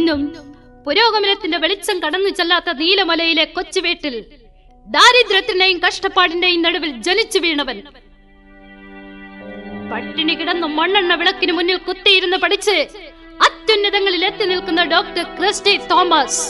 ഇന്നും പുരോഗമനത്തിന്റെ വെളിച്ചം കടന്നു ചെല്ലാത്ത നീലമലയിലെ കൊച്ചുവീട്ടിൽ ദാരിദ്ര്യത്തിന്റെയും കഷ്ടപ്പാടിന്റെയും നടുവിൽ ജനിച്ചു വീണവൻ പട്ടിണി കിടന്ന് മണ്ണെണ്ണ വിളക്കിന് മുന്നിൽ കുത്തിയിരുന്ന് പഠിച്ച് അത്യുന്നതങ്ങളിൽ എത്തി നിൽക്കുന്ന ഡോക്ടർ ക്രിസ്റ്റി തോമസ്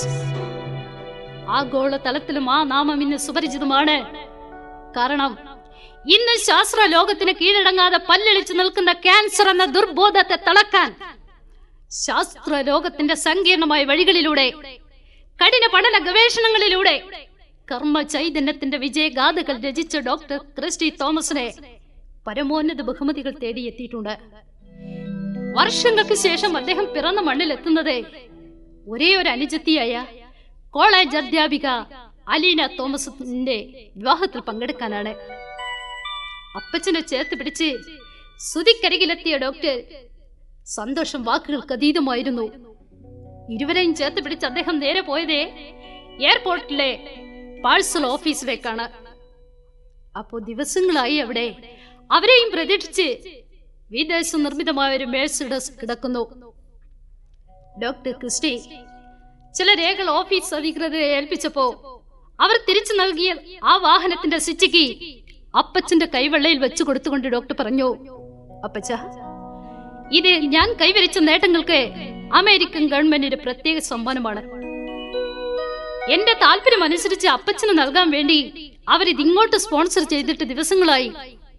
ആഗോള തലത്തിലും ആ നാമം ഇന്ന് സുപരിചിതമാണ് കാരണം ഇന്ന് ശാസ്ത്ര ലോകത്തിന് കീഴടങ്ങാതെ പല്ലളിച്ചു നിൽക്കുന്ന ക്യാൻസർ എന്ന ദുർബോധത്തെ തളക്കാൻ ശാസ്ത്ര ലോകത്തിന്റെ സങ്കീർണമായ വഴികളിലൂടെ കഠിന പഠന ഗവേഷണങ്ങളിലൂടെ കർമ്മ ചൈതന്യത്തിന്റെ വിജയഗാഥകൾ രചിച്ച ഡോക്ടർ ക്രിസ്റ്റി തോമസിനെ പരമോന്നത ബഹുമതികൾ തേടിയെത്തിയിട്ടുണ്ട് വർഷങ്ങൾക്ക് ശേഷം അദ്ദേഹം പിറന്ന മണ്ണിലെത്തുന്നത് ഒരേ ഒരു അനുജത്തിയായ കോളേജ് അധ്യാപിക അലീന തോമസിന്റെ വിവാഹത്തിൽ പങ്കെടുക്കാനാണ് അപ്പച്ചനെ ചേർത്ത് പിടിച്ച് സുതിക്കരികിലെത്തിയ ഡോക്ടർ സന്തോഷം വാക്കുകൾക്ക് അതീതമായിരുന്നു ഇരുവരെയും ചേർത്ത് പിടിച്ച് അദ്ദേഹം നേരെ പോയതേ എയർപോർട്ടിലെ പാഴ്സൽ ഓഫീസിലേക്കാണ് അപ്പോ ദിവസങ്ങളായി അവിടെ അവരെയും പ്രതീക്ഷിച്ച് വിദേശ നിർമ്മിതമായ ഒരു മേഴ്സിഡസ് കിടക്കുന്നു ഡോക്ടർ ക്രിസ്റ്റി ചില രേഖകൾ ഓഫീസ് അധികൃതരെ ഏൽപ്പിച്ചപ്പോ അവർ തിരിച്ചു നൽകിയ ആ വാഹനത്തിന്റെ സ്വിച്ച് അപ്പച്ചന്റെ കൈവെള്ളയിൽ വെച്ചു കൊടുത്തുകൊണ്ട് ഡോക്ടർ പറഞ്ഞു അപ്പച്ച ഇത് ഞാൻ കൈവരിച്ച നേട്ടങ്ങൾക്ക് അമേരിക്കൻ ഗവൺമെന്റിന്റെ പ്രത്യേക സമ്മാനമാണ് എന്റെ താല്പര്യം അനുസരിച്ച് അപ്പച്ചന് നൽകാൻ വേണ്ടി അവരിത് ഇങ്ങോട്ട് സ്പോൺസർ ചെയ്തിട്ട് ദിവസങ്ങളായി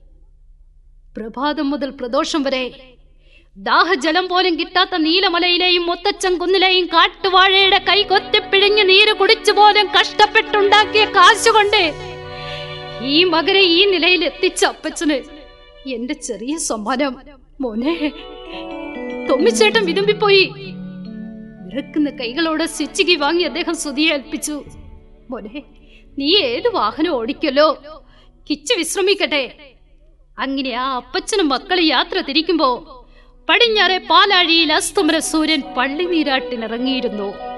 പ്രഭാതം മുതൽ പ്രദോഷം വരെ ദാഹജലം പോലും കിട്ടാത്ത നീലമലയിലെയും മുത്തച്ചൻ കുന്നിലെയും കാട്ടുവാഴയുടെ കൈ കൊത്തിപ്പിഴിഞ്ഞ് നീര് കുടിച്ചു പോലും കഷ്ടപ്പെട്ടുണ്ടാക്കിയ കാശുകൊണ്ട് ഈ മകനെ ഈ നിലയിൽ എത്തിച്ച അപ്പച്ചന് എന്റെ ചെറിയ സമ്മാനം മോനെ തൊമ്മിച്ചേട്ടൻ വിതുമ്പിപ്പോയി വിറക്കുന്ന കൈകളോടെ സ്വിച്ച് വാങ്ങി അദ്ദേഹം സ്തുതിയെ ഏൽപ്പിച്ചു മോനെ നീ ഏത് വാഹനം ഓടിക്കല്ലോ കിച്ചു വിശ്രമിക്കട്ടെ അങ്ങനെ ആ അപ്പച്ചനും മക്കളും യാത്ര തിരിക്കുമ്പോ പടിഞ്ഞാറെ പാലാഴിയിൽ അസ്തമര സൂര്യൻ പള്ളിനീരാട്ടിനിറങ്ങിയിരുന്നു